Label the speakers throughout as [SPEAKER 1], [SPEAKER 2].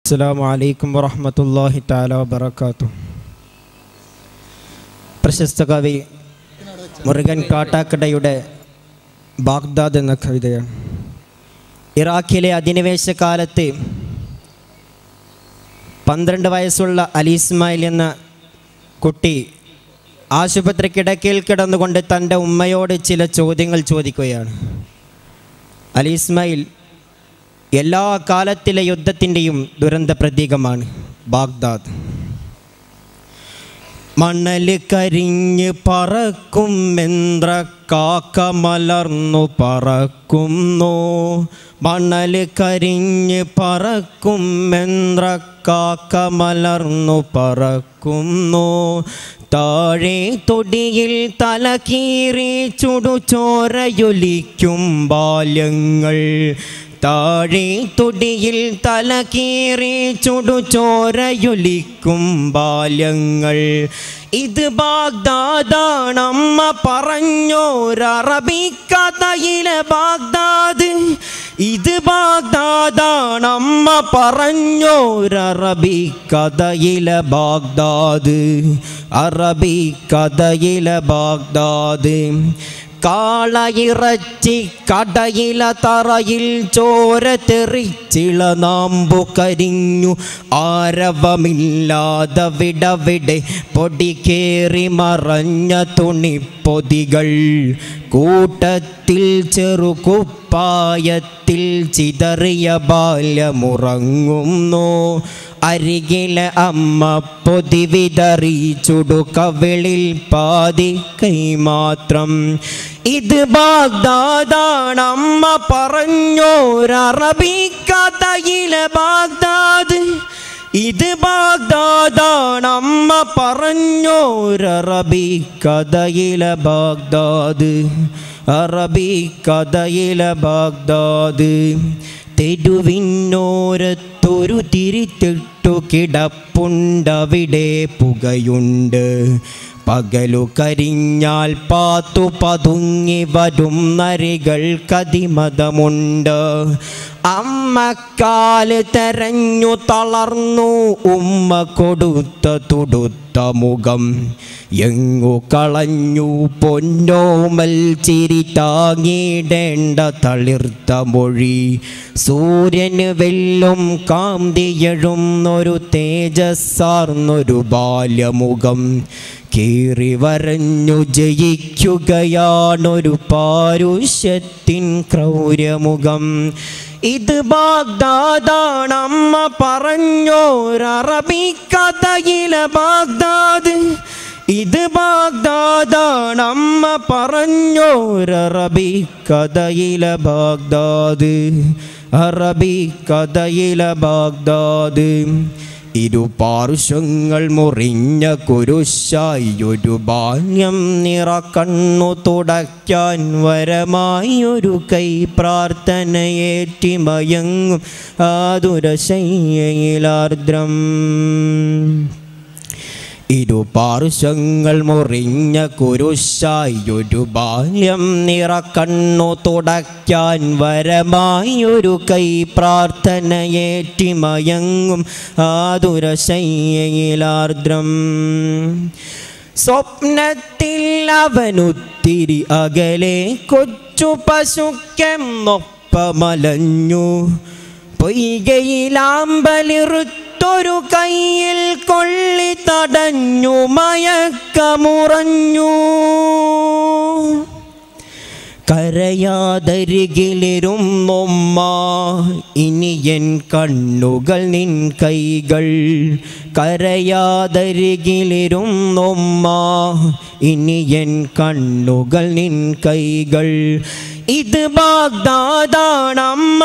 [SPEAKER 1] അസ്സാം വലൈക്കും വറഹമത്തല്ലാഹി താല വബർക്കാത്തു പ്രശസ്ത കവി മുരുകൻ കാട്ടാക്കടയുടെ ബാഗ്ദാദ് എന്ന കവിതയാണ് ഇറാഖിലെ അധിനിവേശ കാലത്ത് പന്ത്രണ്ട് വയസ്സുള്ള അലി ഇസ്മായിൽ എന്ന കുട്ടി ആശുപത്രി കിടക്കയിൽ കിടന്നുകൊണ്ട് തൻ്റെ ഉമ്മയോട് ചില ചോദ്യങ്ങൾ ചോദിക്കുകയാണ് അലി ഇസ്മായിൽ എല്ലാ കാലത്തിലെ യുദ്ധത്തിൻ്റെയും ദുരന്ത പ്രതീകമാണ് ബാഗ്ദാദ് മണൽ കരിഞ്ഞ് പറക്കും മെന്ത്ര കാക്ക മലർന്നു പറക്കുന്നു മണൽ കരിഞ്ഞ് പറക്കും മെന്ത്ര കാക്ക മലർന്നു പറക്കുന്നു താഴെ തൊടിയിൽ തലകീറി ചുടുചോരയൊലിക്കും ബാല്യങ്ങൾ താഴെ തൊടിയിൽ തലകീറി ചുടുചോരയൊലിക്കും ബാല്യങ്ങൾ ഇത് ബാഗ്ദാദാണമ്മ പറഞ്ഞോരറബിക്കഥയിലെ ബാഗ്ദാദ് ഇത് ബാഗ്ദാദാണമ്മ പറഞ്ഞോരറബിക്കഥയിലെ ബാഗ്ദാദ് അറബി കഥയിലെ ബാഗ്ദാദ് കാളയിറച്ചി കടയില തറയിൽ ചോര തെറിച്ചിള നാമ്പു കരിഞ്ഞു ആരവമില്ലാതെ വിടവിടെ പൊടി കേറി മറഞ്ഞ തുണിപ്പൊതികൾ കൂട്ടത്തിൽ ചെറുകുപ്പായത്തിൽ ചിതറിയ ബാല്യമുറങ്ങുന്നു അരികിലെ അമ്മ പൊതി വിതറി ചുടുകവിളിൽ പാതി കൈമാത്രം ഇത് ബാഗ്ദാദാണ് അമ്മ പറഞ്ഞോരറബിക്കഥയിലെ ബാഗ്ദാദ് ഇത് ബാഗ്ദാദാണ് അമ്മ പറഞ്ഞോരറബി കഥയിലെ ബാഗ്ദാദ് അറബി കഥയിലെ ബാഗ്ദാദ് തെരുവിനോരത്തൊരു തിരിത്തിട്ടു കിടപ്പുണ്ടവിടെ പുകയുണ്ട് പകലു കരിഞ്ഞാൽ പാത്തു പതുങ്ങി വരും നരികൾ കതിമതമുണ്ട് അമ്മക്കാല് തെരഞ്ഞു തളർന്നു ഉമ്മ കൊടുത്ത തുടുത്ത മുഖം എങ്ങു കളഞ്ഞു പൊന്നോമൽ ചിരി താങ്ങിയിടേണ്ട തളിർത്ത മൊഴി സൂര്യന് വെല്ലും കാന്തിയഴുന്നൊരു തേജസ്സാർന്നൊരു ബാല്യമുഖം കീറി വരഞ്ഞു ജയിക്കുകയാണൊരു പാരുഷ്യത്തിൻ ക്രൗര്യമുഖം ഇത് ബാഗ്ദാദാണ് അമ്മ പറഞ്ഞോരറബിക്കഥയിലെ ബാഗ്ദാദ് ഇത് ബാഗ്ദാദാണ് അമ്മ പറഞ്ഞോരറബി കഥയിലെ ബാഗ്ദാദ് അറബി കഥയിലെ ബാഗ്ദാദ് ഇരു പാർശ്വങ്ങൾ മുറിഞ്ഞ കുരുശായി ഒരു ബാല്യം നിറ കണ്ണു തുടയ്ക്കാൻ വരമായി ഒരു കൈ പ്രാർത്ഥനയേറ്റി മയങ്ങും ആതുരശയ്യയിലാർദ്രം ഇരു പാർശ്വങ്ങൾ മുറിഞ്ഞ കുരുശായി ഒരു ബാല്യം നിറ കണ്ണു തുടയ്ക്കാൻ വരമായി ഒരു കൈ പ്രാർത്ഥനയേറ്റി മയങ്ങും ആതുരശയ്യയിലാർദ്രം സ്വപ്നത്തിൽ അവനുത്തിരി അകലെ കൊച്ചു പശുക്കെന്നൊപ്പമലഞ്ഞു പൊയ്കയിലാമ്പലിറുത്തൊരു കയ്യിൽ കൊള്ളി തടഞ്ഞു മയക്കമുറഞ്ഞു കരയാതരികിലിരുന്നൊമ്മ ഇനി എൻ കണ്ണുകൾ നിൻ കൈകൾ കരയാതരികിലിരുന്നൊമ്മ ഇനി എൻ കണ്ണുകൾ നിൻ കൈകൾ ഇത് ബാഗ്ദാദാണ് അമ്മ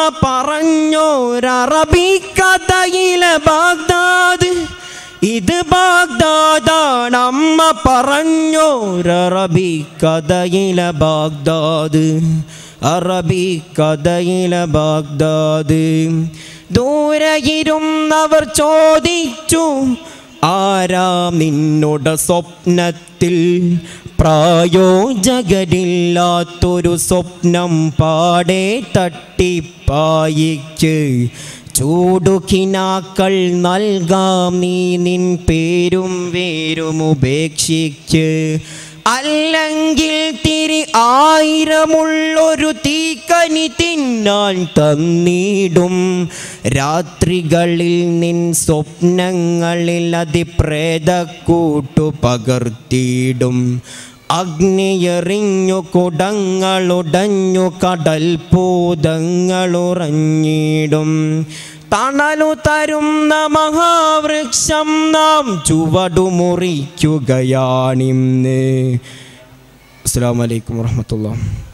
[SPEAKER 1] പറഞ്ഞോരറബിക്കഥയിലെ ബാഗ്ദാദ് ഇത് ബാഗ്ദാദാണ് അമ്മ പറഞ്ഞോരറബി കഥയിലെ ബാഗ്ദാദ് അറബി കഥയിലെ ബാഗ്ദാദ് ദൂരയിരുന്നവർ ചോദിച്ചു ആരാം നിന്നോട് സ്വപ്നത്തിൽ പ്രായോജകരില്ലാത്തൊരു സ്വപ്നം പാടെ തട്ടിപ്പായിക്ക് ചൂടുകിനാക്കൾ നൽകാം നീ നിൻ പേരും വേരും ഉപേക്ഷിച്ച് അല്ലെങ്കിൽ തിരി ആയിരമുള്ളൊരു തീക്കനി തിന്നാൻ തന്നിടും രാത്രികളിൽ നിൻ സ്വപ്നങ്ങളിൽ അതിപ്രേതക്കൂട്ടു പകർത്തിയിടും അഗ്നിയെറിഞ്ഞു കുടങ്ങളുടഞ്ഞു കടൽ പൂതങ്ങളുറഞ്ഞിടും തണലു തരുന്ന മഹാവൃക്ഷം നാം ചുവടുമുറിക്കുകയാണിന്ന് അസ്സാം വലൈക്കും വാഹമത്തുള്ള